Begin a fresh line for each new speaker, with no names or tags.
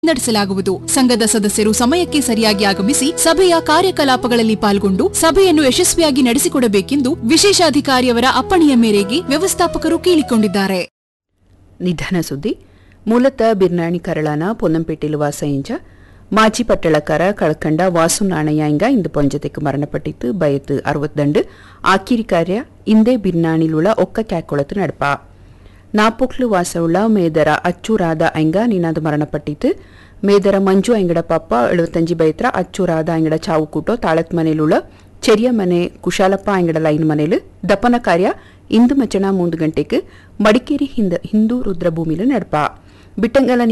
ನಡೆಸಲಾಗುವುದು ಸಂಘದ ಸದಸ್ಯರು ಸಮಯಕ್ಕೆ ಸರಿಯಾಗಿ ಆಗಮಿಸಿ ಸಭೆಯ ಕಾರ್ಯಕಲಾಪಗಳಲ್ಲಿ ಪಾಲ್ಗೊಂಡು ಸಭೆಯನ್ನು ಯಶಸ್ವಿಯಾಗಿ ನಡೆಸಿಕೊಡಬೇಕೆಂದು ವಿಶೇಷಾಧಿಕಾರಿಯವರ ಅಪ್ಪಣೆಯ ಮೇರೆಗೆ ವ್ಯವಸ್ಥಾಪಕರು ಕೇಳಿಕೊಂಡಿದ್ದಾರೆ
ನಿಧನ ಸುದ್ದಿ ಮೂಲತಃ ಬಿರ್ನಾಣಿ ಕರಳಾನ ಪೊನ್ನಂಪೇಟೆಲು ವಾಸ ಇಂಚ ಮಾಜಿ ಪಟ್ಟಳಕಾರ ಕಳ್ಕಂಡ ವಾಸು ನಾಣಯ್ಯಾಂಗ ಇಂದು ಪೊಂಜತೆக்கு ಮರಣಪಟ್ಟಿತ್ತು ಬಯತ್ತು ಅರವತ್ತಂಡು ಆಕಿರಿ ಕಾರ್ಯ ಇಂದೇ ಬಿರ್ನಾಣಿಲುಳ ಒಕ್ಕ ಕ್ಯಾಕೊಳತು ನಡಪ ನಾಪೊಕ್ಲು ವಾಸವುಳ್ಳ ಮೇದರ ಅಚ್ಚೂರಾದ ಐಂಗ ನಿನಾದು ಮರಣಪಟ್ಟಿತ್ತು ಮೇದರ ಮಂಜು ಐಂಗಡ ಪಪ್ಪ ಎಳುವತ್ತಂಜಿ ಬೈತ್ರ ಅಚ್ಚೂರಾದ ಐಂಗಡ ಚಾವು ಕೂಟೋ ತಾಳತ್ ಮನೆಲುಳ ಚೆರಿಯ ಮನೆ ಕುಶಾಲಪ್ಪ ಐಂಗಡ ಲೈನ್ ಮನೆಲು ದಪನ ಕಾರ್ಯ ಇಂದು ಮಚಣ ಮೂಂದು ಗಂಟೆಗೆ ಮಡಿಕೇರಿ ಹಿಂದ ಹಿಂದೂ ರುದ್ರಭೂಮಿಲು ನಡಪ ಬಿಟ್ಟಂಗಲ